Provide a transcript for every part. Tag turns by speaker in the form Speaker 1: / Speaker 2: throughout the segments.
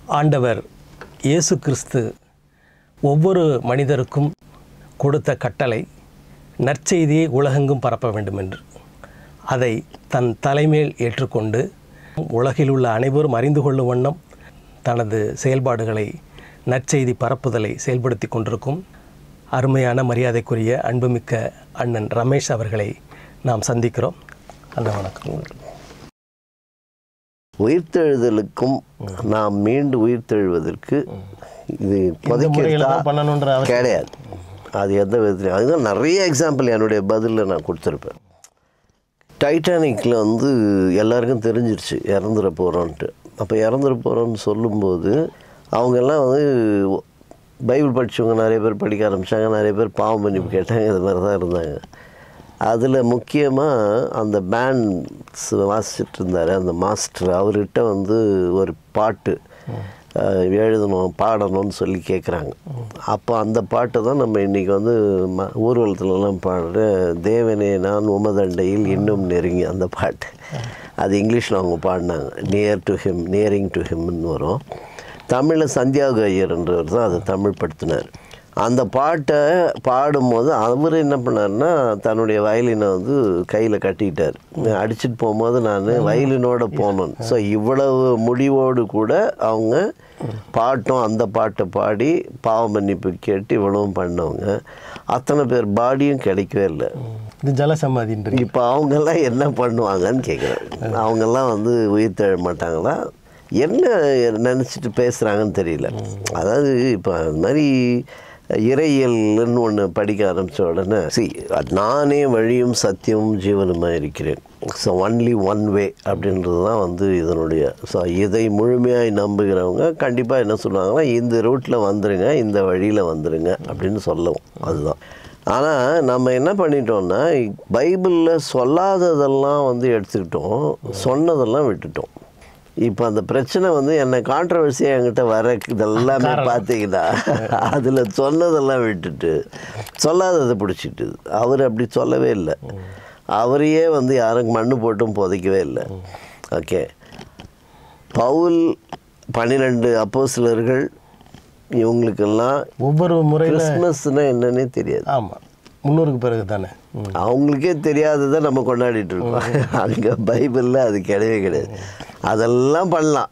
Speaker 1: ஆண்டவர் இயேசு கிறிஸ்து ஒவ்வொரு மனிதருக்கும் கொடுத்த கட்டளை நற்செய்தியை உலகெங்கும் பரப்ப வேண்டும் என்று அதை தன் தலைமேல் ஏற்றுக்கொண்டு உலகில் உள்ள அனைவரும் அறிந்து கொள்ளும் வண்ணம் தனது செயல்பாடுகளை நற்செய்தி பரப்புதலை செயல்படுத்தி கொண்டிருக்கும் அருமையான மரியாதைக்குரிய அன்புமிக்க அண்ணன் ரமேஷ் அவர்களை நாம் சந்திக்கிறோம் அண்ணன் வணக்கம்
Speaker 2: உயிர்த்தெழுதலுக்கும் நாம் மீண்டு உயிர்த்தெழுவதற்கு இது
Speaker 1: இந்த முறையில்
Speaker 2: புதைக்கிறதா
Speaker 1: தான் பண்ணணுன்ற அவசியம்
Speaker 2: கிடையாது அது எந்த விதத்துலையும் அதுதான் நிறைய எக்ஸாம்பிள் என்னுடைய பதிலில் நான் கொடுத்துருப்பேன் டைட்டானிக்கில் வந்து எல்லாருக்கும் தெரிஞ்சிருச்சு இறந்துட போகிறோன்ட்டு அப்போ இறந்துட போகிறோன்னு சொல்லும்போது அவங்கெல்லாம் வந்து பைபிள் படித்தவங்க நிறைய பேர் படிக்க ஆரம்பித்தாங்க நிறைய பேர் பாவம் பண்ணி கேட்டாங்க இது மாதிரி தான் இருந்தாங்க அதில் முக்கியமாக அந்த பேண்ட்ஸ் வாசிச்சுட்டு இருந்தார் அந்த மாஸ்டர் அவர்கிட்ட வந்து ஒரு பாட்டு அஹ், எழுதணும் பாடணும்னு சொல்லி கேட்குறாங்க அப்போ அந்த பாட்டை தான் நம்ம இன்றைக்கி வந்து ம ஊர்வலத்துலலாம் பாடுற தேவனே நான் உமதண்டையில் இன்னும் நெருங்கி அந்த பாட்டு அது இங்கிலீஷில் அவங்க பாடினாங்க near to him nearing to ஹிம்னு வரும் தமிழில் சந்தியாக ஐயர்ன்றவர் தான் அதை தமிழ் படுத்தினார் அந்த பாட்டை பாடும்போது அவர் என்ன பண்ணாருன்னா தன்னுடைய வயலினை வந்து கையில் கட்டிக்கிட்டார் அடிச்சிட்டு போகும்போது நான் வயலினோட போனேன் ஸோ இவ்வளவு முடிவோடு கூட அவங்க பாட்டும் அந்த பாட்டை பாடி பாவ மன்னிப்பு கேட்டு இவ்வளவும் பண்ணவங்க அத்தனை பேர் பாடியும் கிடைக்கவே இல்லை
Speaker 1: இது ஜலசமாதின்றீங்க
Speaker 2: இப்போ அவங்கெல்லாம் என்ன பண்ணுவாங்கன்னு கேட்குறேன் அவங்கெல்லாம் வந்து உயிர் தழ மாட்டாங்களா என்ன நினச்சிட்டு பேசுகிறாங்கன்னு தெரியல அதாவது இப்போ அது மாதிரி இறையியல்னு ஒன்று படிக்க ஆரம்பித்த உடனே சி நானே வழியும் சத்தியமும் ஜீவனுமாக இருக்கிறேன் ஸோ ஒன்லி ஒன் வே அப்படின்றது தான் வந்து இதனுடைய ஸோ இதை முழுமையாய் நம்புகிறவங்க கண்டிப்பாக என்ன சொல்லுவாங்கன்னா இந்த ரூட்டில் வந்துருங்க இந்த வழியில் வந்துருங்க அப்படின்னு சொல்லவும் அதுதான் ஆனால் நம்ம என்ன பண்ணிட்டோம்னா பைபிளில் சொல்லாததெல்லாம் வந்து எடுத்துக்கிட்டோம் சொன்னதெல்லாம் விட்டுட்டோம் இப்போ அந்த பிரச்சனை வந்து என்ன கான்ட்ரவர்சியாக என்கிட்ட வர இதெல்லாமே பார்த்தீங்கன்னா அதில் சொன்னதெல்லாம் விட்டுட்டு சொல்லாததை பிடிச்சிட்டு அவர் அப்படி சொல்லவே இல்லை அவரையே வந்து யாரும் மண்ணு போட்டும் புதைக்கவே இல்லை ஓகே பவுல் பன்னிரெண்டு அப்போஸ்தலர்கள் இவங்களுக்கெல்லாம்
Speaker 1: ஒவ்வொரு முறையில்
Speaker 2: கிறிஸ்மஸ்னா என்னன்னே தெரியாது
Speaker 1: ஆமாம் முன்னூறுக்கு பிறகு தானே ம்.
Speaker 2: அவங்களுக்கே தெரியாததை நம்ம கொண்டாடிட்டு இருக்கோம் அங்கே பைபிளில் அது கிடையவே கிடையாது அதெல்லாம் பண்ணலாம்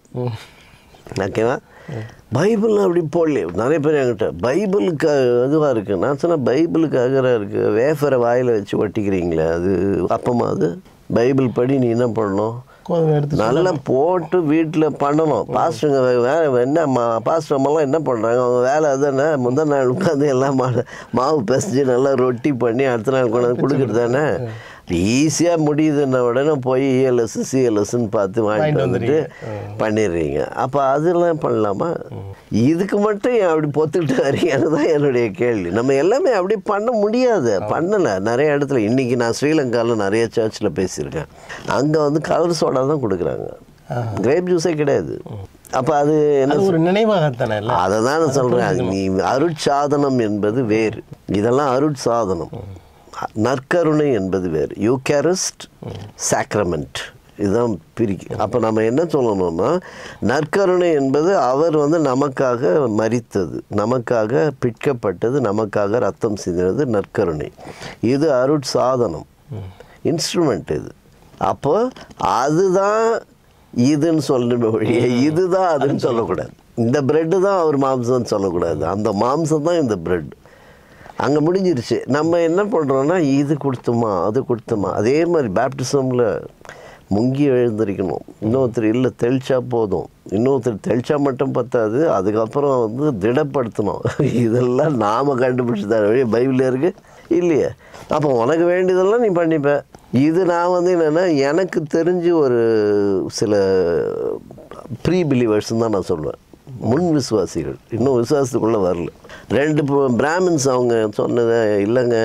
Speaker 2: ஓகேவா பைபிள் அப்படி போடலையே நிறைய பேர் என்கிட்ட பைபிளுக்கு இதுவாக இருக்குது நான் சொன்னேன் பைபிளுக்கு அகராக இருக்குது வேஃபரை வாயில் வச்சு ஒட்டிக்கிறீங்களே அது அப்பமா அது பைபிள் படி நீ என்ன பண்ணணும்
Speaker 1: கோதுமை எடுத்து
Speaker 2: நல்லா போட்டு வீட்டில் பண்ணணும் பாஸ்டருங்க வே- வேற என்ன மா பாஸ்டர் அம்மாலாம் என்ன பண்ணுறாங்க அவங்க வேலை அதுதானே முந்தின நாள் உட்காந்து எல்லாம் மா மாவு பிசைஞ்சு நல்லா ரொட்டி பண்ணி அடுத்த நாள் கொண்டாந்து கொடுக்குறது தானே ஈஸியாக முடியுதுன்ன உடனே போய் இஎல்எஸ் சிஎல்எஸ்ன்னு பார்த்து வாங்கிட்டு வந்துட்டு பண்ணிடுறீங்க அப்போ அதெல்லாம் பண்ணலாமா இதுக்கு மட்டும் ஏன் அப்படி பொத்துக்கிட்டு வரீங்கன்னு தான் என்னுடைய கேள்வி நம்ம எல்லாமே அப்படி பண்ண முடியாது பண்ணலை நிறைய இடத்துல இன்றைக்கி நான் ஸ்ரீலங்காவில் நிறைய சர்ச்சில் பேசியிருக்கேன் அங்கே வந்து கலர் சோடா தான் கொடுக்குறாங்க கிரேப் ஜூஸே கிடையாது அப்போ அது என்ன
Speaker 1: அது ஒரு நினைவாகத்தானே இல்லை
Speaker 2: அதை தான் நான் சொல்கிறேன் நீ அருட்சாதனம் என்பது வேறு இதெல்லாம் அருட்சாதனம் நற்கருணை என்பது வேறு யூகேரிஸ்ட் சாக்ரமெண்ட் இதுதான் பிரிக்கு அப்போ நம்ம என்ன சொல்லணும்னா நற்கருணை என்பது அவர் வந்து நமக்காக மரித்தது நமக்காக பிற்கப்பட்டது நமக்காக ரத்தம் சிந்தினது நற்கருணை இது அருட்சாதனம் இன்ஸ்ட்ருமெண்ட் இது அப்போ அதுதான் இதுன்னு சொல்லணும் ஒழிய இதுதான் அதுன்னு சொல்லக்கூடாது இந்த பிரெட்டு தான் அவர் மாம்சம்னு சொல்லக்கூடாது அந்த மாம்சம் தான் இந்த பிரெட் அங்கே முடிஞ்சிருச்சு நம்ம என்ன பண்ணுறோன்னா இது கொடுத்துமா அது கொடுத்துமா அதே மாதிரி பேப்டிசமில் முங்கி எழுந்திருக்கணும் இன்னொருத்தர் இல்லை தெளிச்சா போதும் இன்னொருத்தர் தெளிச்சா மட்டும் பத்தாது அதுக்கப்புறம் வந்து திடப்படுத்தணும் இதெல்லாம் நாம் கண்டுபிடிச்சி தர வழி பைபிளில் இருக்கு இல்லையே அப்போ உனக்கு வேண்டியதெல்லாம் நீ பண்ணிப்ப இது நான் வந்து என்னென்னா எனக்கு தெரிஞ்சு ஒரு சில ப்ரீ பிலீவர்ஸ்னு தான் நான் சொல்லுவேன் முன் விசுவாசிகள் இன்னும் விசுவாசத்துக்குள்ளே வரல ரெண்டு பிராமின்ஸ் அவங்க சொன்னதை இல்லைங்க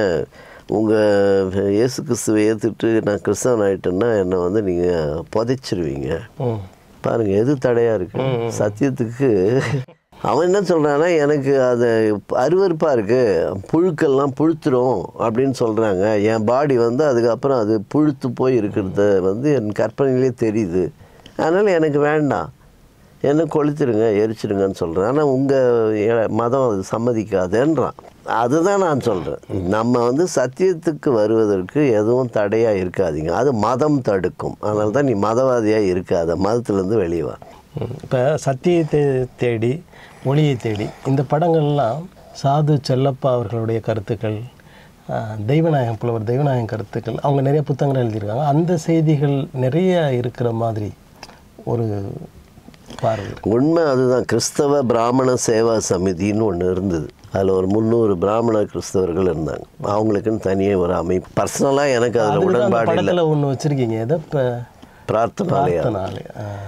Speaker 2: உங்கள் இயேசு கிறிஸ்துவை ஏற்றுட்டு நான் கிறிஸ்தவன் ஆகிட்டேன்னா என்னை வந்து நீங்கள் புதைச்சிருவீங்க
Speaker 1: ம்
Speaker 2: பாருங்க எது தடையாக இருக்கு சத்தியத்துக்கு அவன் என்ன சொல்கிறான்னா எனக்கு அது அருவருப்பாக இருக்குது புழுக்கெல்லாம் புழுத்துரும் அப்படின்னு சொல்கிறாங்க என் பாடி வந்து அதுக்கப்புறம் அது புழுத்து போய் இருக்கிறத வந்து என் கற்பனையிலே தெரியுது அதனால் எனக்கு வேண்டாம் என்ன கொளுத்திருங்க எரிச்சிருங்கன்னு சொல்கிறேன் ஆனால் உங்கள் மதம் அது சம்மதிக்காதுன்றான் அதுதான் நான் சொல்கிறேன் நம்ம வந்து சத்தியத்துக்கு வருவதற்கு எதுவும் தடையாக இருக்காதீங்க அது மதம் தடுக்கும் அதனால தான் நீ மதவாதியாக இருக்காத மதத்துலேருந்து வெளியே வா
Speaker 1: இப்போ சத்தியத்தை தேடி ஒளியை தேடி இந்த படங்கள்லாம் சாது செல்லப்பா அவர்களுடைய கருத்துக்கள் ஆஹ், தெய்வநாயகம் புலவர் தெய்வநாயகம் கருத்துக்கள் அவங்க நிறைய புத்தகங்கள் எழுதியிருக்காங்க அந்த செய்திகள் நிறைய இருக்கிற மாதிரி ஒரு பார்வை இருக்கு.
Speaker 2: உண்மை அதுதான் கிறிஸ்தவ பிராமண சேவா சமிதின்னு ஒன்று இருந்தது அதில் ஒரு முந்நூறு பிராமண கிறிஸ்தவர்கள் இருந்தாங்க அவங்களுக்குன்னு தனியாக ஒரு அமைப்பு பர்சனலாக எனக்கு அதில்
Speaker 1: அதுக்கு தான் அந்த
Speaker 2: உடன்பாடு இல்லை
Speaker 1: படத்தில் ஒன்று வச்சுருக்கீங்க எதை இப்போ
Speaker 2: பிரார்த்தனாலயா
Speaker 1: நாள்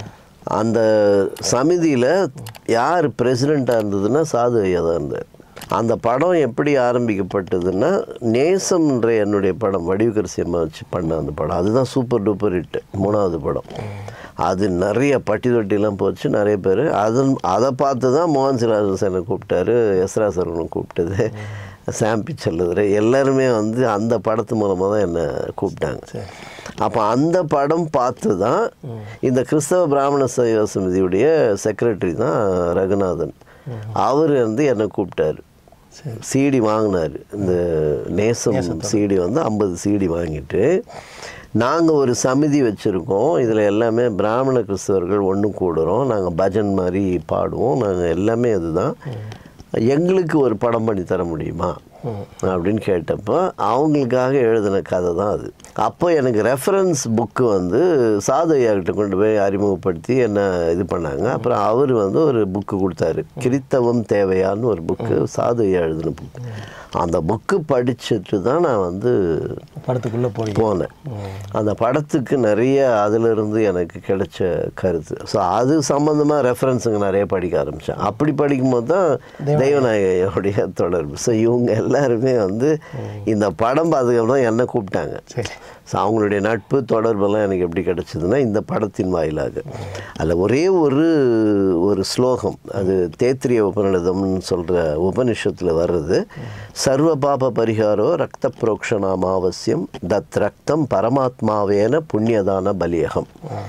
Speaker 2: அந்த சமிதியில் யார் பிரசிடெண்ட்டாக இருந்ததுன்னா சாது ஐயா தான் இருந்தார் அந்த படம் எப்படி ஆரம்பிக்கப்பட்டதுன்னா நேசம்ன்ற என்னுடைய படம் வடிவுக்கரசி அம்மா வச்சு பண்ண அந்த படம் அதுதான் சூப்பர் டூப்பர் ஹிட் மூணாவது படம் அது நிறைய பட்டி தொட்டிலாம் போச்சு நிறைய பேர் அதன் அதை பார்த்து தான் மோகன் சிலாசனை கூப்பிட்டாரு எஸ்ரா சரவணன் கூப்பிட்டது சாம் பிச்சர் எல்லாருமே வந்து அந்த படத்து மூலமாக தான் என்னை கூப்பிட்டாங்க அப்போ அந்த படம் பார்த்து தான் இந்த கிறிஸ்தவ பிராமண சைவ சமிதியுடைய செக்ரட்டரி தான் ரகுநாதன் அவர் வந்து என்னை கூப்பிட்டாரு
Speaker 1: சரி
Speaker 2: சிடி வாங்கினார் இந்த நேசம் சிடி வந்து ஐம்பது சிடி வாங்கிட்டு நாங்கள் ஒரு சமிதி வச்சுருக்கோம் இதில் எல்லாமே பிராமண கிறிஸ்தவர்கள் ஒன்று கூடுறோம் நாங்கள் பஜன் மாதிரி பாடுவோம் நாங்கள் எல்லாமே அதுதான் எங்களுக்கு ஒரு படம் பண்ணி தர முடியுமா அப்படின்னு கேட்டப்போ அவங்களுக்காக எழுதின கதை தான் அது அப்போ எனக்கு ரெஃபரன்ஸ் புக்கு வந்து சாது ஐயாக்கிட்ட கொண்டு போய் அறிமுகப்படுத்தி என்ன இது பண்ணாங்க அப்புறம் அவர் வந்து ஒரு புக்கு கொடுத்தாரு கிறித்தவம் தேவையான்னு ஒரு புக்கு சாது ஐயா எழுதின புக்கு அந்த புக்கு படிச்சுட்டு தான் நான் வந்து
Speaker 1: படத்துக்குள்ளே போய்
Speaker 2: போனேன் அந்த படத்துக்கு நிறைய அதிலிருந்து எனக்கு கிடைச்ச கருத்து ஸோ அது சம்மந்தமாக ரெஃபரன்ஸுங்க நிறைய படிக்க ஆரம்பித்தேன் அப்படி படிக்கும்போது தான் தெய்வநாயகையோடைய தொடர்பு ஸோ இவங்க எல்லாருமே வந்து இந்த படம் பார்த்ததுக்கப்புறம் என்னை கூப்பிட்டாங்க
Speaker 1: சரி
Speaker 2: ஸோ அவங்களுடைய நட்பு தொடர்பெல்லாம் எனக்கு எப்படி கிடச்சிதுன்னா இந்த படத்தின் வாயிலாக அதில் ஒரே ஒரு ஒரு ஸ்லோகம் அது தேத்திரிய உபநிடதம்னு சொல்கிற உபனிஷத்தில் வர்றது சர்வ பாப பரிகாரோ ரக்த புரோக்ஷணாமாவசியம் தத் ரக்தம் பரமாத்மாவேன புண்ணியதான பலியகம்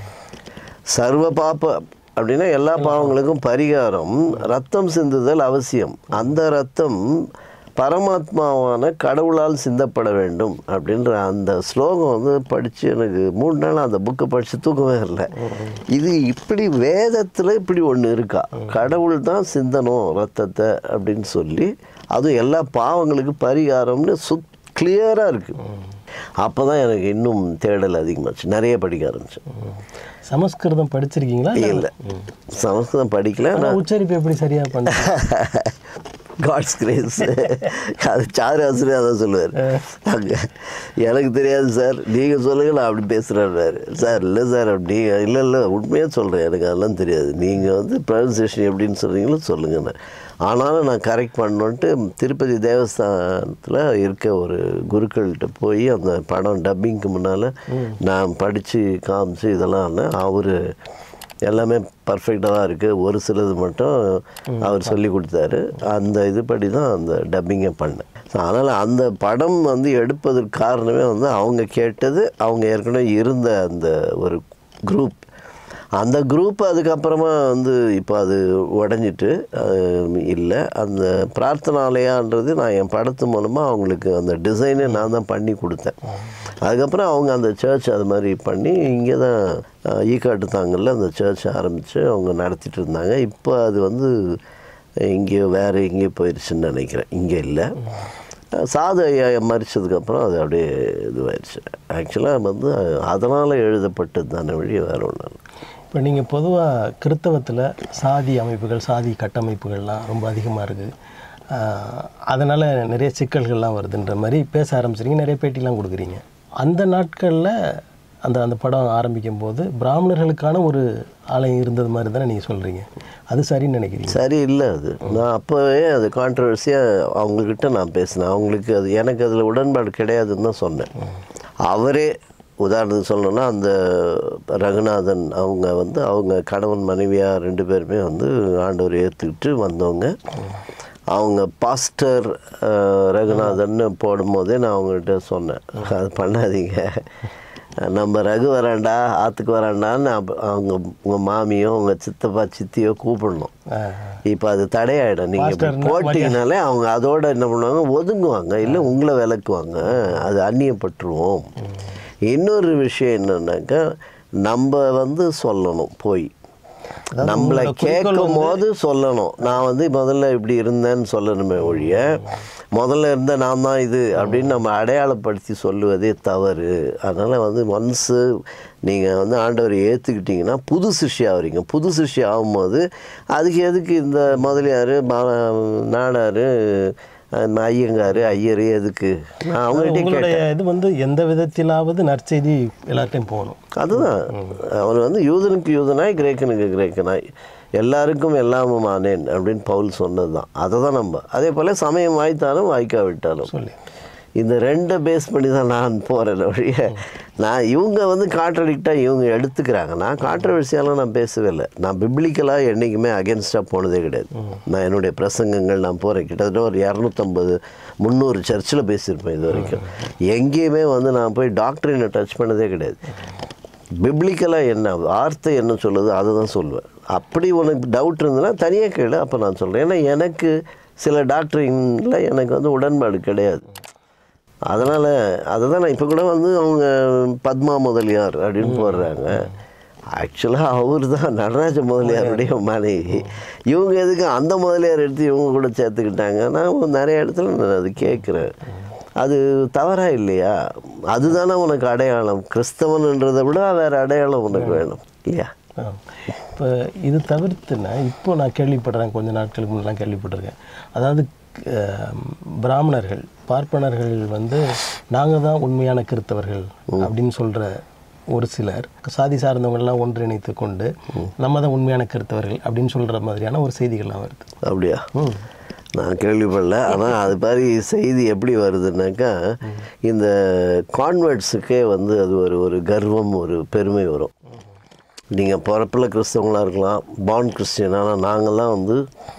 Speaker 2: சர்வ பாப அப்படின்னா எல்லா பாவங்களுக்கும் பரிகாரம் ரத்தம் சிந்துதல் அவசியம் அந்த ரத்தம் பரமாத்மாவான கடவுளால் சிந்தப்பட வேண்டும் அப்படின்ற அந்த ஸ்லோகம் வந்து படித்து எனக்கு மூணு நாள் அந்த புக்கை படித்து தூக்கமே இல்லை இது இப்படி வேதத்தில் இப்படி ஒன்று இருக்கா கடவுள் தான் சிந்தனம் ரத்தத்தை அப்படின்னு சொல்லி அதுவும் எல்லா பாவங்களுக்கு பரிகாரம்னு சுத் கிளியராக இருக்குது அப்போ தான் எனக்கு இன்னும் தேடல் அதிகமாச்சு நிறைய படிக்க ஆரம்பித்தேன்
Speaker 1: சமஸ்கிருதம் படிச்சிருக்கீங்களா
Speaker 2: இல்லை சமஸ்கிருதம் படிக்கல
Speaker 1: ஆனா உச்சரிப்பு எப்படி சரியா பண்ண
Speaker 2: காட்ஸ் கிரேஸ் அது சாரு ஆசிரியர் அதான் சொல்லுவார் அங்கே எனக்கு தெரியாது சார் நீங்கள் சொல்லுங்க நான் அப்படி பேசுகிறேன்னாரு சார் இல்லை சார் அப்படி இல்லை இல்லை உண்மையாக சொல்கிறேன் எனக்கு அதெல்லாம் தெரியாது நீங்கள் வந்து ப்ரொனன்சியேஷன் எப்படின்னு சொல்கிறீங்களோ சொல்லுங்கண்ணே ஆனாலும் நான் கரெக்ட் பண்ணோன்ட்டு திருப்பதி தேவஸ்தானத்தில் இருக்க ஒரு குருக்கள்கிட்ட போய் அந்த படம் டப்பிங்க்கு முன்னால் நான் படித்து காமிச்சு இதெல்லாம் அவர் எல்லாமே பர்ஃபெக்டாக தான் இருக்குது ஒரு சிலது மட்டும் அவர் சொல்லி கொடுத்தாரு அந்த இதுபடி தான் அந்த டப்பிங்கை பண்ணேன் ஸோ அதனால் அந்த படம் வந்து எடுப்பதற்கு காரணமே வந்து அவங்க கேட்டது அவங்க ஏற்கனவே இருந்த அந்த ஒரு குரூப் அந்த குரூப் அதுக்கப்புறமா வந்து இப்போ அது உடஞ்சிட்டு இல்லை அந்த பிரார்த்தனாலயான்றது நான் என் படத்து மூலமாக அவங்களுக்கு அந்த டிசைனே நான் தான் பண்ணி கொடுத்தேன் அதுக்கப்புறம் அவங்க அந்த சர்ச் அது மாதிரி பண்ணி இங்கே தான் ஈக்காட்டு தாங்கல்ல அந்த சர்ச் ஆரம்பித்து அவங்க நடத்திட்டு இருந்தாங்க இப்போ அது வந்து எங்கேயோ வேறு எங்கேயோ போயிடுச்சுன்னு நினைக்கிறேன் இங்கே இல்லை சாது ஐயா மறிச்சதுக்கப்புறம் அது அப்படியே இதுவாயிடுச்சு ஆக்சுவலாக வந்து அதனால் எழுதப்பட்டது தானே வழி வேறு ஒன்றும் இல்லை
Speaker 1: இப்போ நீங்கள் பொதுவாக கிறித்தவத்தில் சாதி அமைப்புகள் சாதி கட்டமைப்புகள்லாம் ரொம்ப அதிகமாக இருக்குது அதனால் நிறைய சிக்கல்கள்லாம் வருதுன்ற மாதிரி பேச ஆரம்பிச்சிருங்க நிறைய பேட்டிலாம் கொடுக்குறீங்க அந்த நாட்களில் அந்த அந்த படம் ஆரம்பிக்கும் போது பிராமணர்களுக்கான ஒரு ஆலயம் இருந்தது மாதிரி தானே நீங்கள் சொல்கிறீங்க அது சரின்னு நினைக்கிறீங்க
Speaker 2: சரி இல்லை அது நான் அப்போவே அது கான்ட்ரவர்சியாக அவங்கக்கிட்ட நான் பேசினேன் அவங்களுக்கு அது எனக்கு அதில் உடன்பாடு கிடையாதுன்னு தான் சொன்னேன் அவரே உதாரணத்துக்கு சொல்லணும்னா அந்த ரகுநாதன் அவங்க வந்து அவங்க கணவன் மனைவியாக ரெண்டு பேருமே வந்து ஆண்டவர் ஏற்றுக்கிட்டு வந்தவங்க அவங்க பாஸ்டர் ரகுநாதன் போடும்போதே நான் அவங்ககிட்ட சொன்னேன் அது பண்ணாதீங்க நம்ம ரகு வராண்டா ஆற்றுக்கு வராண்டான்னு அப்ப அவங்க உங்கள் மாமியோ உங்கள் சித்தப்பா சித்தியோ கூப்பிடணும்
Speaker 1: ஆ,
Speaker 2: இப்போ அது தடையாயிடும் நீங்கள்
Speaker 1: மாஸ்டர்னா
Speaker 2: போட்டிங்கனாலே அவங்க அதோட என்ன பண்ணுவாங்க ஒதுங்குவாங்க இல்லை உங்களை விளக்குவாங்க அது அந்நியப்பட்டுருவோம் இன்னொரு விஷயம் என்னன்னாக்கா நம்ம வந்து சொல்லணும் போய்
Speaker 1: அதாவது
Speaker 2: நம்மளை
Speaker 1: உங்களோட குறிக்கோள்
Speaker 2: கேட்கும் போது சொல்லணும் நான் வந்து முதல்ல இப்படி இருந்தேன்னு சொல்லணுமே ஒழிய முதல்ல இருந்த நான் தான் இது அப்படின்னு நம்ம அடையாளப்படுத்தி சொல்லுவதே தவறு அதனால் வந்து ஒன்ஸு நீங்கள் வந்து ஆண்டவரை ஏற்றுக்கிட்டீங்கன்னா புது சிஷ்யா ஆகிறீங்க புது சிஷ்யா ஆகும்போது அதுக்கு எதுக்கு இந்த முதலியார் நாடார் ஐயங்கார் ஐயர் எதுக்கு நான் அவங்ககிட்ட
Speaker 1: உங்களுடைய இது வந்து எந்த விதத்திலாவது நற்செய்தி எல்லார்ட்டையும் போகணும்
Speaker 2: அதுதான் அவர் வந்து யூதனுக்கு யூதனாய் கிரேக்கனுக்கு கிரேக்கனாய் எல்லாருக்கும் எல்லாமும் ஆனேன் அப்படின்னு பவுல் சொன்னது தான் அதை தான் நம்ம அதே போல் சமயம் வாய்த்தாலும் வாய்க்காவிட்டாலும்
Speaker 1: சொல்லி
Speaker 2: இந்த ரெண்டை பேஸ் பண்ணி தான் நான் போகிறேன் ஒழிய நான் இவங்க வந்து கான்ட்ரடிக்டாக இவங்க எடுத்துக்கிறாங்க நான் கான்ட்ரவர்சியாலாம் நான் பேசவே இல்லை நான் பிப்ளிக்கலாக என்றைக்குமே அகேன்ஸ்டாக போனதே கிடையாது நான் என்னுடைய பிரசங்கங்கள் நான் போகிறேன் கிட்டத்தட்ட ஒரு இரநூத்தம்பது முந்நூறு சர்ச்சில் பேசியிருப்பேன் இது வரைக்கும் எங்கேயுமே வந்து நான் போய் டாக்டரினை டச் பண்ணதே கிடையாது பிப்ளிக்கலாக என்ன வார்த்தை என்ன சொல்லுது அதை தான் சொல்லுவேன் அப்படி உனக்கு டவுட் இருந்ததுன்னா தனியாக கேளு அப்போ நான் சொல்கிறேன் ஏன்னா எனக்கு சில டாக்டரிங்கில் எனக்கு வந்து உடன்பாடு கிடையாது அதனால் அதை தான் நான் இப்போ கூட வந்து அவங்க பத்மா முதலியார் அப்படின்னு போடுறாங்க ஆக்சுவலாக அவர் தான் நடராஜ முதலியாருடைய மனைவி இவங்க எதுக்கு அந்த முதலியார் எடுத்து இவங்க கூட சேர்த்துக்கிட்டாங்க நான் நிறைய இடத்துல நான் அது கேட்குறேன் அது தவறா இல்லையா அதுதானே உனக்கு அடையாளம் கிறிஸ்தவன்ன்றதை விட வேறு அடையாளம் உனக்கு வேணும் இல்லையா
Speaker 1: இப்போ இது தவிர்த்துனா இப்போ நான் கேள்விப்படுறேன் கொஞ்ச நாட்களுக்கு முன்னெல்லாம் கேள்விப்பட்டிருக்கேன் அதாவது அஹ், பிராமணர்கள் பார்ப்பனர்கள் வந்து நாங்கள் தான் உண்மையான கிறித்தவர்கள் அப்படின்னு சொல்கிற ஒரு சிலர் சாதி சார்ந்தவங்கள்லாம் ஒன்றிணைத்து கொண்டு நம்ம தான் உண்மையான கிறித்தவர்கள் அப்படின்னு சொல்கிற மாதிரியான ஒரு செய்திகள்லாம் வருது
Speaker 2: அப்படியா நான் கேள்விப்படல ஆனால் அது மாதிரி செய்தி எப்படி வருதுன்னாக்கா இந்த கான்வெர்ட்ஸுக்கே வந்து அது ஒரு ஒரு கர்வம் ஒரு பெருமை வரும் நீங்கள் பிறப்பில் கிறிஸ்தவங்களாக இருக்கலாம் பான் கிறிஸ்டியன் ஆனால் நாங்கள்லாம் வந்து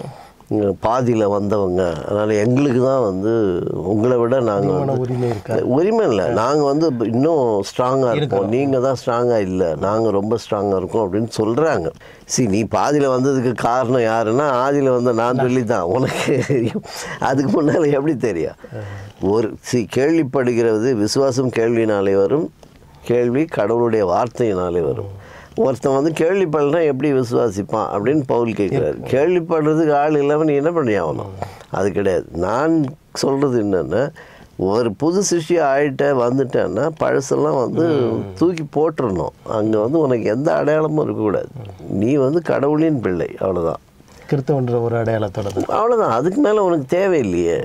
Speaker 2: பாதியில் வந்தவங்க அதனால் எங்களுக்கு தான் வந்து உங்களை விட நாங்கள் வந்து
Speaker 1: உரிமை இருக்கா
Speaker 2: உரிமை இல்லை நாங்கள் வந்து இன்னும் ஸ்ட்ராங்காக இருப்போம் நீங்கள் தான் ஸ்ட்ராங்காக இல்லை நாங்கள் ரொம்ப ஸ்ட்ராங்காக இருக்கோம் அப்படின்னு சொல்கிறாங்க சி நீ பாதியில் வந்ததுக்கு காரணம் யாருன்னா ஆதியில் வந்த நான் சொல்லி தான் உனக்கு தெரியும் அதுக்கு முன்னால் எப்படி தெரியும் ஒரு சி கேள்விப்படுகிறது விசுவாசம் கேள்வினாலே வரும் கேள்வி கடவுளுடைய வார்த்தையினாலே வரும் ஒருத்தன் வந்து கேள்விப்படலனா எப்படி விசுவாசிப்பான் அப்படின்னு பவுல் கேட்குறாரு கேள்விப்படுறதுக்கு ஆள் இல்லாமல் நீ என்ன பண்ணி ஆகணும் அது கிடையாது நான் சொல்கிறது என்னென்னா ஒரு புது சிஷ்டி ஆகிட்ட வந்துட்டேன்னா பழசெல்லாம் வந்து தூக்கி போட்டுறணும் அங்கே வந்து உனக்கு எந்த அடையாளமும் இருக்கக்கூடாது நீ வந்து கடவுளின் பிள்ளை அவ்வளோதான்
Speaker 1: கிறித்தவன்ற ஒரு அடையாளத்தோட தான்
Speaker 2: அவ்வளோதான் அதுக்கு மேலே உனக்கு தேவையில்லையே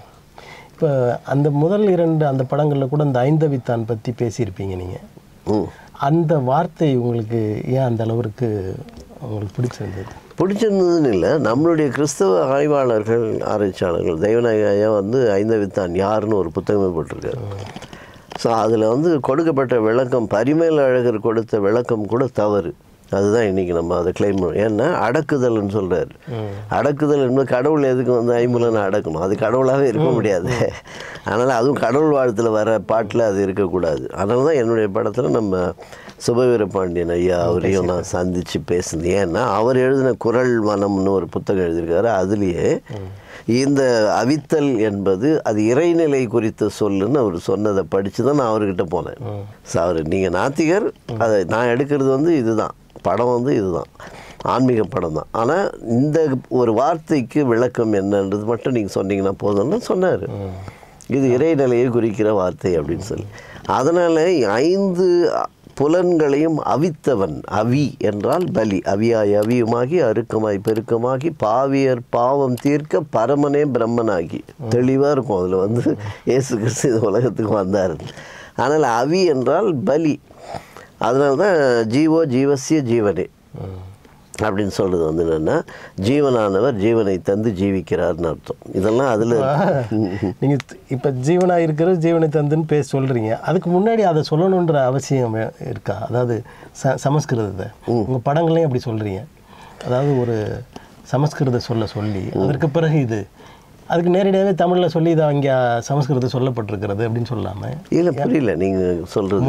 Speaker 1: இப்போ அந்த முதல் இரண்டு அந்த படங்களில் கூட அந்த ஐந்தவித்தான் பற்றி பேசியிருப்பீங்க நீங்கள்
Speaker 2: ம்
Speaker 1: அந்த வார்த்தை உங்களுக்கு ஏன் அந்த அளவிற்கு உங்களுக்கு பிடிச்சிருந்தது
Speaker 2: பிடிச்சிருந்ததுன்னு இல்லை நம்மளுடைய கிறிஸ்தவ ஆய்வாளர்கள் ஆராய்ச்சியாளர்கள் தெய்வநாயக ஐயா வந்து ஐந்தவித்தான் யாருன்னு ஒரு புத்தகமே போட்டிருக்காரு ஸோ அதில் வந்து கொடுக்கப்பட்ட விளக்கம் பரிமேல் அழகர் கொடுத்த விளக்கம் கூட தவறு அதுதான் இன்றைக்கி நம்ம அதை கிளைம் பண்ணோம் ஏன்னா அடக்குதல்னு சொல்கிறாரு அடக்குதல் என்பது கடவுள் எதுக்கு வந்து ஐம்புலனை அடக்கணும் அது கடவுளாகவே இருக்க முடியாது அதனால் அதுவும் கடவுள் வாழ்த்தில் வர பாட்டில் அது இருக்கக்கூடாது அதனால தான் என்னுடைய படத்தில் நம்ம சுபவீர பாண்டியன் ஐயா அவரையும் நான் சந்தித்து பேசினேன் ஏன்னா அவர் எழுதின குரல் வனம்னு ஒரு புத்தகம் எழுதியிருக்காரு அதுலேயே இந்த அவித்தல் என்பது அது இறைநிலை குறித்த சொல்லுன்னு அவர் சொன்னதை படித்து தான் நான் அவர்கிட்ட போனேன் ஸோ அவர் நீங்கள் நாத்திகர் அதை நான் எடுக்கிறது வந்து இதுதான் படம் வந்து இதுதான் ஆன்மீக படம் தான் ஆனால் இந்த ஒரு வார்த்தைக்கு விளக்கம் என்னன்றது மட்டும் நீங்கள் சொன்னீங்கன்னா போதும்னு சொன்னார் இது இறைநிலையை குறிக்கிற வார்த்தை அப்படின்னு சொல்லி அதனால் ஐந்து புலன்களையும் அவித்தவன் அவி என்றால் பலி அவியாய் அவியுமாகி அருக்கமாய் பெருக்கமாகி பாவியர் பாவம் தீர்க்க பரமனே பிரம்மனாகி தெளிவாக இருக்கும் அதில் வந்து இயேசு கிறிஸ்து இந்த உலகத்துக்கு வந்தார் ஆனால் அவி என்றால் பலி அதனால தான் ஜீவோ ஜீவசிய ஜீவனே அப்படின்னு சொல்கிறது வந்து என்னென்னா ஜீவனானவர் ஜீவனை தந்து ஜீவிக்கிறார்னு அர்த்தம் இதெல்லாம் அதில்
Speaker 1: நீங்கள் இப்போ ஜீவனாக இருக்கிற ஜீவனை தந்துன்னு பேச சொல்கிறீங்க அதுக்கு முன்னாடி அதை சொல்லணுன்ற அவசியம் வே- இருக்கா அதாவது ச சமஸ்கிருதத்தை உங்கள் படங்களையும் அப்படி சொல்கிறீங்க அதாவது ஒரு சமஸ்கிருத சொல்ல சொல்லி அதற்கு பிறகு இது அதுக்கு நேரடியாகவே தமிழில் சொல்லி இதை அங்கே சமஸ்கிருதம் சொல்லப்பட்டிருக்கிறது அப்படின்னு சொல்லாமல்
Speaker 2: இல்லை புரியல நீங்கள் சொல்கிறது
Speaker 1: மொழி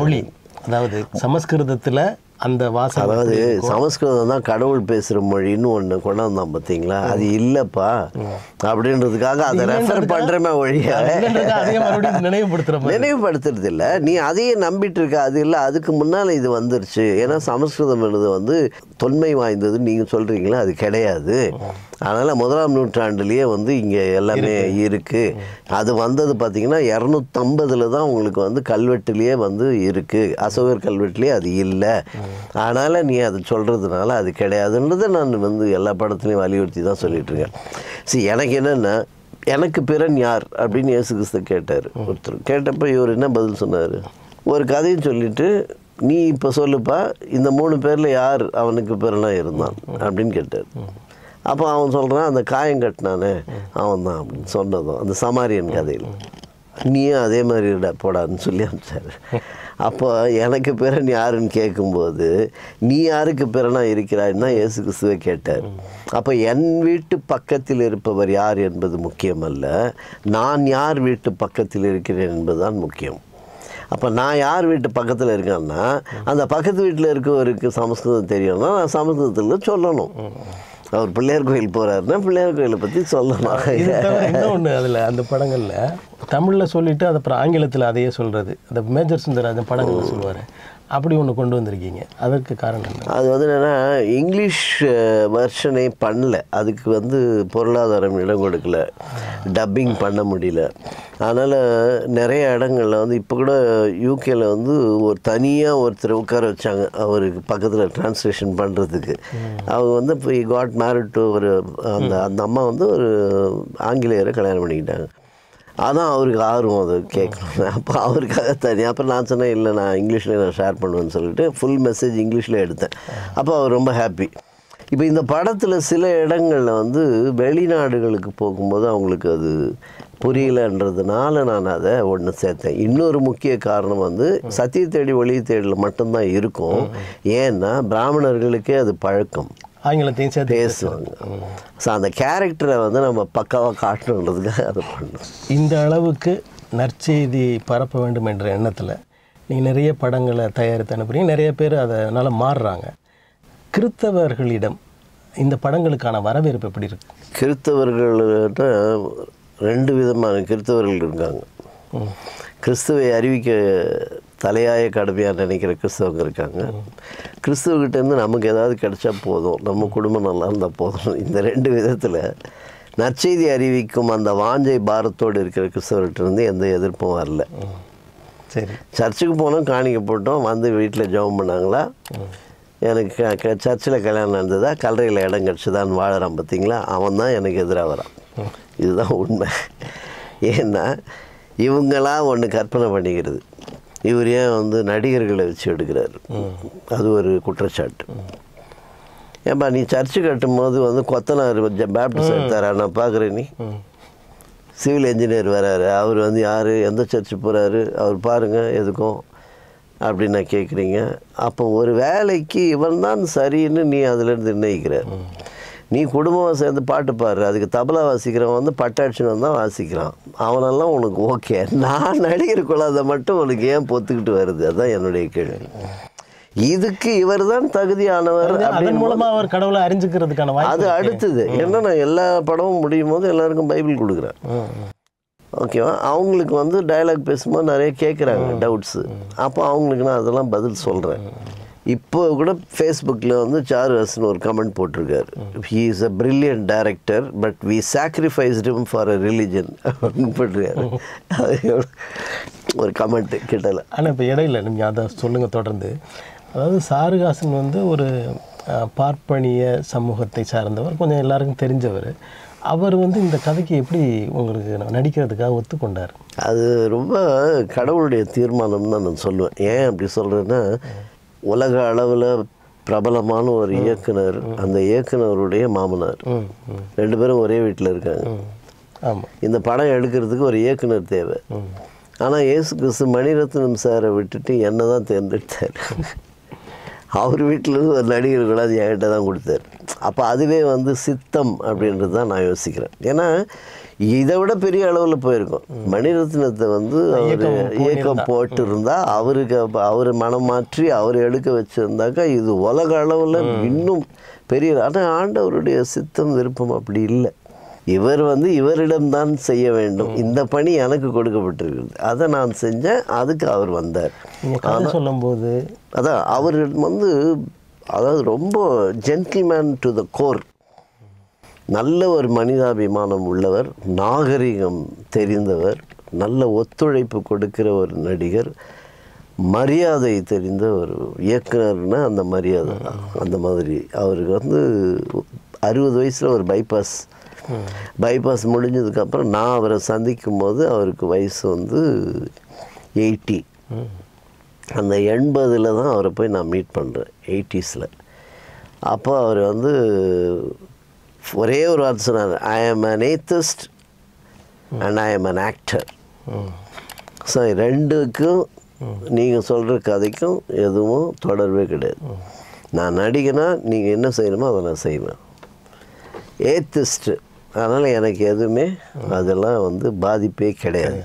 Speaker 1: அதாவது சமஸ்கிருதத்துல அந்த வாசகம்
Speaker 2: அதாவது சமஸ்கிருதம் தான் கடவுள் பேசுகிற மொழின்னு ஒன்று கொண்டாந்தான் பார்த்தீங்களா அது இல்லைப்பா அப்படின்றதுக்காக அதை ரெஃபர் பண்ணுறமே ஒழிய
Speaker 1: இல்லைன்றதை அதையே மறுபடியும் நினைவுபடுத்துற மாதிரி
Speaker 2: நினைவுபடுத்துறது இல்லை நீ அதையே நம்பிட்டு இருக்க அது இல்லை அதுக்கு முன்னால் இது வந்துருச்சு ஏன்னா சமஸ்கிருதம் என்பது வந்து தொன்மை வாய்ந்ததுன்னு நீங்கள் சொல்கிறீங்களா அது கிடையாது அதனால் முதலாம் நூற்றாண்டுலேயே வந்து இங்கே எல்லாமே இருக்குது அது வந்தது பார்த்தீங்கன்னா இரநூத்தம்பதில் தான் உங்களுக்கு வந்து கல்வெட்டுலேயே வந்து இருக்குது அசோகர் கல்வெட்டுலேயே அது இல்லை அதனால் நீ அது சொல்கிறதுனால அது கிடையாதுன்றதை நான் வந்து எல்லா படத்துலையும் வலியுறுத்தி தான் சொல்லிட்டு இருக்கேன் சரி எனக்கு என்னென்னா எனக்கு பிறன் யார் அப்படின்னு இயேசு கிறிஸ்து கேட்டார் ஒருத்தர் கேட்டப்போ இவர் என்ன பதில் சொன்னார் ஒரு கதையும் சொல்லிட்டு நீ இப்போ சொல்லுப்பா இந்த மூணு பேரில் யார் அவனுக்கு பிறனா இருந்தான் அப்படின்னு கேட்டார் அப்போ அவன் சொல்கிறான் அந்த காயம் கட்டினானே அவன் தான் அப்படின்னு சொன்னதும் அந்த சமாரியன் கதையில் நீயும் அதே மாதிரி இருடா போடான்னு சொல்லி அனுப்பிச்சாரு அப்போ எனக்கு பிறன் யாருன்னு கேட்கும்போது நீ யாருக்கு பிறனா இருக்கிறாய்ன்னு தான் இயேசு கிறிஸ்துவை கேட்டார் அப்போ என் வீட்டு பக்கத்தில் இருப்பவர் யார் என்பது முக்கியமல்ல நான் யார் வீட்டு பக்கத்தில் இருக்கிறேன் என்பதுதான் முக்கியம் அப்போ நான் யார் வீட்டு பக்கத்தில் இருக்கேன்னா அந்த பக்கத்து வீட்டில் இருக்கவருக்கு சமஸ்கிருதம் தெரியும்னா நான் சமஸ்கிருதத்தில் சொல்லணும் அவர் பிள்ளையார் கோயில் போகிறாருன்னா பிள்ளையார் கோயிலை பற்றி சொல்லணும்
Speaker 1: இது தவிர இன்னொன்று அதில் அந்த படங்களில் தமிழில் சொல்லிட்டு அது அப்புறம் ஆங்கிலத்தில் அதையே சொல்கிறது அந்த மேஜர் சுந்தரராஜன் படங்களில் சொல்லுவார் அப்படி ஒன்று கொண்டு வந்திருக்கீங்க அதற்கு காரணம் என்ன
Speaker 2: அது வந்து என்னென்னா இங்கிலீஷ் வெர்ஷனே பண்ணல அதுக்கு வந்து பொருளாதாரம் இடம் கொடுக்கல டப்பிங் பண்ண முடியல அதனால் நிறைய இடங்களில் வந்து இப்போ கூட யூகேல வந்து ஒரு தனியாக ஒருத்தர் உட்கார வச்சாங்க அவருக்கு பக்கத்தில் டிரான்ஸ்லேஷன் பண்ணுறதுக்கு அவங்க வந்து இப்போ காட் மேரிட் டு ஒரு அந்த அந்த அம்மா வந்து ஒரு ஆங்கிலேயரை கல்யாணம் பண்ணிக்கிட்டாங்க அதான் அவருக்கு ஆர்வம் அது கேட்கணும் அப்போ அவருக்காக தனி அப்புறம் நான் சொன்னேன் இல்லை நான் இங்கிலீஷில் நான் ஷேர் பண்ணுவேன்னு சொல்லிட்டு ஃபுல் மெசேஜ் இங்கிலீஷில் எடுத்தேன் அப்போ அவர் ரொம்ப ஹாப்பி இப்போ இந்த படத்தில் சில இடங்களில் வந்து வெளிநாடுகளுக்கு போகும்போது அவங்களுக்கு அது புரியலன்றதுனால நான் அதை ஒன்று சேர்த்தேன் இன்னொரு முக்கிய காரணம் வந்து சத்திய தேடி ஒளி தேடல் மட்டும்தான் இருக்கும் ஏன்னா பிராமணர்களுக்கே அது பழக்கம்
Speaker 1: ஆங்கிலத்தையும் சேர்த்து
Speaker 2: பேசுவாங்க ஸோ அந்த கேரக்டரை வந்து நம்ம பக்காவாக காட்டணுன்றதுக்காக அதை பண்ணோம்
Speaker 1: இந்த அளவுக்கு நற்செய்தி பரப்ப வேண்டும் என்ற எண்ணத்தில் நீங்கள் நிறைய படங்களை தயாரித்து அனுப்புறீங்க நிறைய பேர் அதனால் மாறுறாங்க கிறித்தவர்களிடம் இந்த படங்களுக்கான வரவேற்பு எப்படி இருக்கு
Speaker 2: கிறிஸ்தவர்கள்ட்ட ரெண்டு விதமான கிறிஸ்தவர்கள் இருக்காங்க
Speaker 1: ம்.
Speaker 2: கிறிஸ்துவை அறிவிக்க தலையாய கடமையாக நினைக்கிற கிறிஸ்தவங்க இருக்காங்க கிறிஸ்துவகிட்டேருந்து நமக்கு ஏதாவது கிடைச்சா போதும் நம்ம குடும்பம் நல்லா இருந்தால் போதும் இந்த ரெண்டு விதத்தில் நற்செய்தி அறிவிக்கும் அந்த வாஞ்சை பாரத்தோடு இருக்கிற கிறிஸ்தவர்கிட்ட இருந்து எந்த எதிர்ப்பும் வரல
Speaker 1: சரி
Speaker 2: சர்ச்சுக்கு போனோம் காணிக்க போட்டோம் வந்து வீட்டில் ஜெபம் பண்ணாங்களா எனக்கு க- க- சர்ச்சில் கல்யாணம் நடந்ததா கல்லறையில் இடம் கிடச்சிதான்னு வாழறான் பார்த்தீங்களா அவன் தான் எனக்கு எதிராக வரான் இதுதான் உண்மை ஏன்னா இவங்களா ஒன்று கற்பனை பண்ணிக்கிறது இவர் ஏன் வந்து நடிகர்களை வச்சு எடுக்கிறாரு அது ஒரு குற்றச்சாட்டு ஏன்பா நீ சர்ச்சு கட்டும் போது வந்து கொத்தனார் பேப்டிஸ்ட் எடுத்தாரா நான் பார்க்குறேன் நீ
Speaker 1: ம்
Speaker 2: சிவில் இன்ஜினியர் வராரு அவர் வந்து யார் எந்த சர்ச்சு போகிறாரு அவர் பாருங்கள் எதுக்கும் அப்படின்னு நான் கேட்குறீங்க அப்போ ஒரு வேலைக்கு இவன் தான் சரின்னு நீ அதுலேருந்து நிர்ணயிக்கிற நீ குடும்பமாக சேர்ந்து பாட்டு பாடுற அதுக்கு தபலா வாசிக்கிறவன் வந்து பட்டாட்சின்னு தான் வாசிக்கிறான் அவனெல்லாம் உனக்கு ஓகே நான் நடிகர் கொள்ளாத மட்டும் உனக்கு ஏன் பொத்துக்கிட்டு வருது அதுதான் என்னுடைய கேள்வி இதுக்கு இவர் தான் தகுதியானவர்
Speaker 1: அதாவது
Speaker 2: அப்படின்னு
Speaker 1: அதன் மூலமா அவர் கடவுளை அறிஞ்சுக்கிறதுக்கான வாய்ப்பு
Speaker 2: அது அடுத்தது ஏன்னா நான் எல்லா படமும் முடியும் போது எல்லாருக்கும் பைபிள் கொடுக்குறேன்
Speaker 1: ம், ம்.
Speaker 2: ஓகேவா அவங்களுக்கு வந்து டயலாக் பேசும்போது நிறைய கேட்குறாங்க டவுட்ஸு அப்போ அவங்களுக்கு நான் அதெல்லாம் பதில் சொல்கிறேன் இப்போ கூட ஃபேஸ்புக்கில் வந்து சார்வஸ்னு ஒரு கமெண்ட் போட்டிருக்காரு he is a brilliant director but we sacrificed him for a religion அப்படின்னு போட்டிருக்காரு அது ஒரு கமெண்ட் கிட்டல
Speaker 1: ஆனால் இப்போ இடையில நீங்கள் அதை சொல்லுங்கள் தொடர்ந்து அதாவது சாருகாசன் வந்து ஒரு அஹ், பார்ப்பனிய சமூகத்தை சார்ந்தவர் கொஞ்சம் எல்லாருக்கும் தெரிஞ்சவர் அவர் வந்து இந்த கதைக்கு எப்படி உங்களுக்கு நடிக்கிறதுக்காக ஒத்துக்கொண்டார்
Speaker 2: அது ரொம்ப கடவுளுடைய தீர்மானம் தான் நான் சொல்லுவேன் ஏன் அப்படி சொல்கிறேன்னா உலக அளவில் பிரபலமான ஒரு இயக்குனர் அந்த இயக்குனருடைய மாமனார்
Speaker 1: ம் ம்
Speaker 2: ரெண்டு பேரும் ஒரே வீட்டில் இருக்காங்க
Speaker 1: ம் ஆமாம்
Speaker 2: இந்த படம் எடுக்கிறதுக்கு ஒரு இயக்குனர் தேவை
Speaker 1: ம்
Speaker 2: ஆனால் இயேசு கிறிஸ்து மணிரத்னம் சாரை விட்டுட்டு என்னை தான் தேர்ந்தெடுத்தார் அவர் வீட்டிலேருந்து ஒரு நடிகர் கூட அது என்கிட்ட தான் கொடுத்தாரு அப்போ அதுவே வந்து சித்தம் அப்படின்றது தான் நான் யோசிக்கிறேன் ஏன்னா இதை விட பெரிய அளவில் போயிருக்கும் மணிரத்னத்தை வந்து அவர்
Speaker 1: இயக்கம்
Speaker 2: இயக்கம் போட்டு இருந்தா அவருக்கு அப்ப அவர் மனம் மாற்றி அவர் எடுக்க வச்சிருந்தாக்கா இது உலக அளவில் இன்னும் பெரிய ஆனால் ஆண்டவருடைய சித்தம் விருப்பம் அப்படி இல்லை இவர் வந்து இவரிடம்தான் செய்ய வேண்டும் இந்த பணி எனக்கு கொடுக்கப்பட்டிருக்கிறது அதை நான் செஞ்சேன் அதுக்கு அவர் வந்தார்
Speaker 1: நீங்கள் கதை சொல்லும்போது
Speaker 2: அதான் அவர் வந்து அதாவது ரொம்ப ஜென்டில்மேன் டு த கோர் நல்ல ஒரு மனிதாபிமானம் உள்ளவர் நாகரிகம் தெரிந்தவர் நல்ல ஒத்துழைப்பு கொடுக்கிற ஒரு நடிகர் மரியாதை தெரிந்த ஒரு இயக்குனர்னா அந்த மரியாதை தான் அந்த மாதிரி அவருக்கு வந்து அறுபது வயசில் ஒரு பைபாஸ் பைபாஸ் முடிஞ்சதுக்கப்புறம் நான் அவரை சந்திக்கும் போது அவருக்கு வயசு வந்து எயிட்டி அந்த எண்பதில் தான் அவரை போய் நான் மீட் பண்ணுறேன் எயிட்டிஸில் அப்போ அவர் வந்து ஒரே ஒரு வார்த்தை சொன்னார் ஐ am an atheist and I am an actor
Speaker 1: hmm
Speaker 2: so ரெண்டுக்கும் நீங்கள் சொல்கிற கதைக்கும் எதுவும் தொடர்பே கிடையாது நான் நடிகனா நீங்கள் என்ன செய்யணுமோ அதை நான் செய்வேன் ஏத்திஸ்ட்டு அதனால் எனக்கு எதுவுமே அதெல்லாம் வந்து பாதிப்பே கிடையாது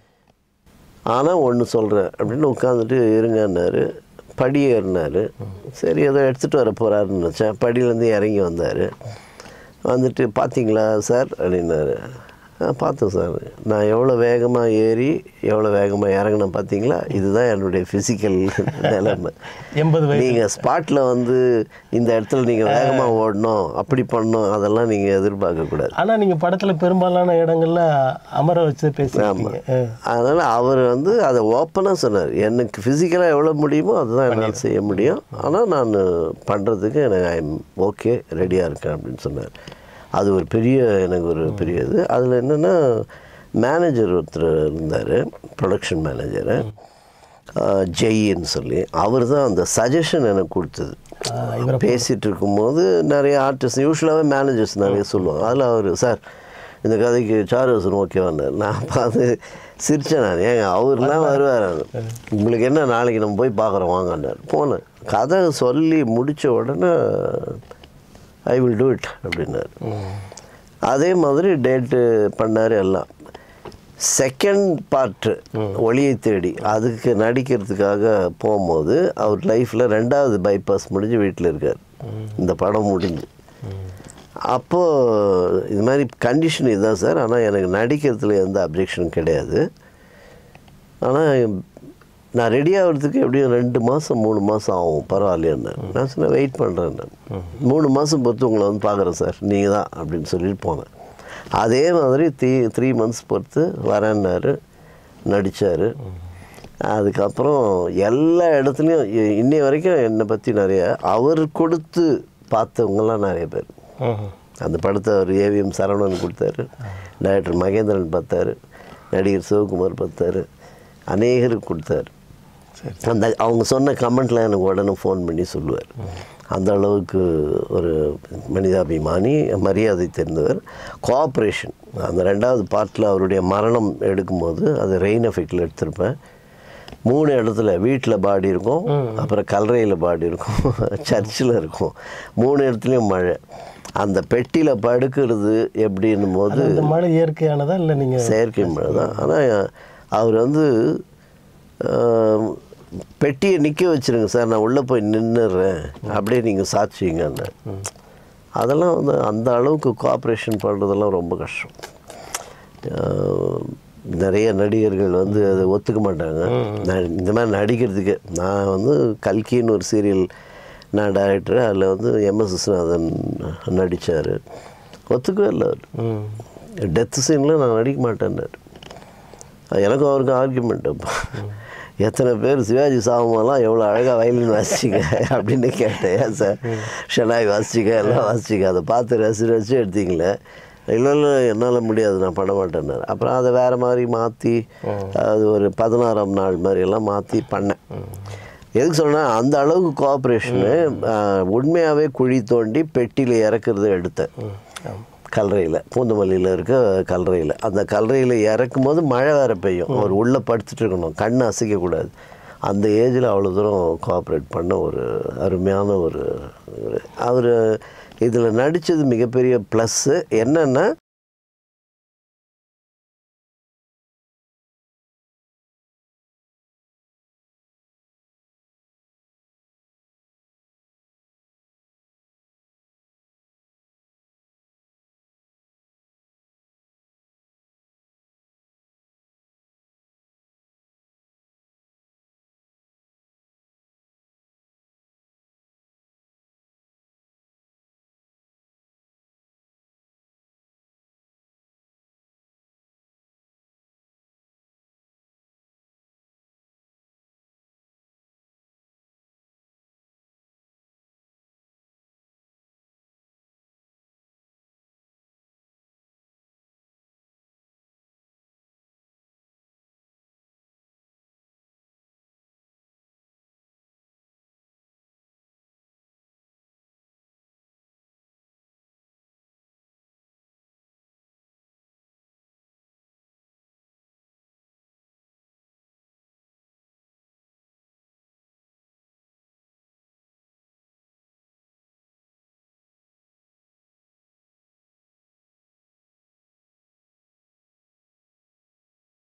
Speaker 2: ஆனால் ஒன்று சொல்கிறேன் அப்படின்னு உட்காந்துட்டு இருங்கன்னாரு படி ஏறினார் சரி ஏதோ எடுத்துகிட்டு வர போகிறாருன்னு நினச்சேன் படியிலேருந்து இறங்கி வந்தார் வந்துட்டு பார்த்தீங்களா சார் அப்படின்னாரு ஆ பார்த்தேன் சார் நான் எவ்வளோ வேகமாக ஏறி எவ்வளோ வேகமாக இறங்கினேன் பார்த்தீங்களா இதுதான் என்னுடைய ஃபிசிக்கல் நிலைமை
Speaker 1: எண்பது வயசு
Speaker 2: நீங்கள் ஸ்பாட்டில் வந்து இந்த இடத்துல நீங்கள் வேகமாக ஓடணும் அப்படி பண்ணணும் அதெல்லாம் நீங்கள் எதிர்பார்க்கக்கூடாது
Speaker 1: ஆனால் நீங்கள் படத்தில் பெரும்பாலான இடங்கள்ல அமர வச்சு பேசியிருக்கீங்க ஆ.
Speaker 2: அதனால் அவர் வந்து அதை ஓப்பனாக சொன்னார் எனக்கு ஃபிசிக்கலாக எவ்வளோ முடியுமோ அதுதான் என்னால் செய்ய முடியும் ஆனால் நான் பண்ணுறதுக்கு எனக்கு ஐ எம் ஓகே ரெடியாக இருக்கேன் அப்படின்னு சொன்னார் அது ஒரு பெரிய எனக்கு ஒரு பெரிய இது அதில் என்னென்னா மேனேஜர் ஒருத்தர் இருந்தார் ப்ரொடக்ஷன் மேனேஜரு ஜெயின்னு சொல்லி அவர் தான் அந்த சஜஷன் எனக்கு கொடுத்தது
Speaker 1: ஆ, இவரை
Speaker 2: பேசிகிட்டு இருக்கும்போது நிறைய ஆர்டிஸ்ட் யூஸ்வலாகவே மேனேஜர்ஸ் நிறைய சொல்லுவாங்க அதில் அவர் சார் இந்த கதைக்கு சாருவசன் ஓகேவானார் நான் பார்த்து சிரிச்சேன் நான் ஏங்க அவர்லாம் வருவார் உங்களுக்கு என்ன நாளைக்கு நம்ம போய் பார்க்குறோம் வாங்கன்னார் போனேன் கதை சொல்லி முடித்த உடனே ஐ வில் டூ இட் அப்படின்னாரு அதே மாதிரி டேட்டு பண்ணார் எல்லாம் செகண்ட் பார்ட்டு ஒளியை தேடி அதுக்கு நடிக்கிறதுக்காக போகும்போது அவர் லைஃப்பில் ரெண்டாவது பைபாஸ் முடிஞ்சு வீட்டில் இருக்கார் இந்த படம் முடிஞ்சு அப்போது இது மாதிரி கண்டிஷன் இதுதான் சார் ஆனால் எனக்கு நடிக்கிறதுல எந்த அப்ஜெக்ஷனும் கிடையாது ஆனால் நான் ரெடி ஆகிறதுக்கு எப்படியும் ரெண்டு மாதம் மூணு மாதம் ஆகும் பரவாயில்லையான்னு நான் சொன்னேன் வெயிட் பண்ணுறேன் மூணு மாதம் பொறுத்து உங்களை வந்து பார்க்குறேன் சார் நீங்கள் தான் அப்படின்னு சொல்லிட்டு போனேன் அதே மாதிரி த்ரீ த்ரீ மந்த்ஸ் பொறுத்து வரேன்னாரு நடித்தார் அதுக்கப்புறம் எல்லா இடத்துலையும் இ- இன்னை வரைக்கும் என்னை பற்றி நிறைய அவர் கொடுத்து பார்த்தவங்கலாம் நிறைய பேர்
Speaker 1: ம்
Speaker 2: அந்த படத்தை அவர் ஏவிஎம் சரவணன் கொடுத்தாரு டைரக்டர் மகேந்திரன் பார்த்தாரு நடிகர் சிவகுமார் பார்த்தாரு அநேகருக்கு கொடுத்தாரு
Speaker 1: சரி
Speaker 2: அந்த அவங்க சொன்ன கமெண்ட்ல எனக்கு உடனே ஃபோன் பண்ணி சொல்லுவார் அந்த அளவுக்கு ஒரு மனிதாபிமானி மரியாதை தெரிந்தவர் கோஆப்ரேஷன் அந்த ரெண்டாவது பார்ட்டில் அவருடைய மரணம் எடுக்கும்போது அது ரெயின் எஃபெக்டில் எடுத்திருப்பேன் மூணு இடத்துல வீட்டில் பாடி இருக்கும் அப்புறம் கல்லறையில் பாடி இருக்கும் சர்ச்சில் இருக்கும் மூணு இடத்துலையும் மழை அந்த பெட்டியில் படுக்கிறது எப்படின்னும் போது
Speaker 1: இந்த மழை இயற்கையானதா இல்லை நீங்கள்
Speaker 2: செயற்கை மழை தான் ஆனால் அவர் வந்து ஆஹ், பெட்டியை நிற்க வச்சிருங்க சார் நான் உள்ளே போய் நின்றுடுறேன் அப்படியே நீங்கள் சாட்சிங்கன்னு அதெல்லாம் வந்து அந்த அளவுக்கு கோஆப்ரேஷன் பண்ணுறதெல்லாம் ரொம்ப கஷ்டம் ஆஹ், நிறைய நடிகர்கள் வந்து அதை ஒத்துக்க மாட்டாங்க நான் இந்த மாதிரி நடிக்கிறதுக்கு நான் வந்து கல்கின்னு ஒரு சீரியல் நான் டைரக்டர் அதில் வந்து எம்எஸ் விஸ்வநாதன் நடித்தார் ஒத்துக்கவே இல்லை அவர்
Speaker 1: ம்
Speaker 2: டெத் சீனில் நான் நடிக்க மாட்டேன்னாரு எனக்கும் அவருக்கும் ஆர்குமெண்ட் அப்போ எத்தனை பேர் சிவாஜி சாகுமெல்லாம் எவ்வளோ அழகாக வயலின் வாசிச்சிங்க அப்படின்னு கேட்டேன் ஏன் சார் ஷெனாய் வாசிச்சிங்க எல்லாம் வாசிச்சிங்க அதை பார்த்து ரசி ரசி எடுத்தீங்களே இல்லை இல்லை என்னால் முடியாது நான் பண்ண மாட்டேன்னாரு அப்புறம் அதை வேறு மாதிரி மாற்றி அது ஒரு பதினாறாம் நாள் மாதிரி எல்லாம் மாற்றி பண்ணேன் எதுக்கு சொன்னா அந்த அளவுக்கு கோஆப்ரேஷனு உண்மையாகவே குழி தோண்டி பெட்டியில் இறக்குறத எடுத்தேன்
Speaker 1: ம் ஆமாம்
Speaker 2: கல்லறையில் பூந்தமல்லியில் இருக்க கல்லறையில் அந்த கல்லறையில் இறக்கும் போது மழை வேற பெய்யும் அவர் உள்ளே படுத்துட்டு இருக்கணும் கண் அசைக்கக்கூடாது அந்த ஏஜில் அவ்வளோ தூரம் கோஆப்ரேட் பண்ண ஒரு அருமையான ஒரு அவர் இதில் நடித்தது மிகப்பெரிய ப்ளஸ்ஸு என்னென்னா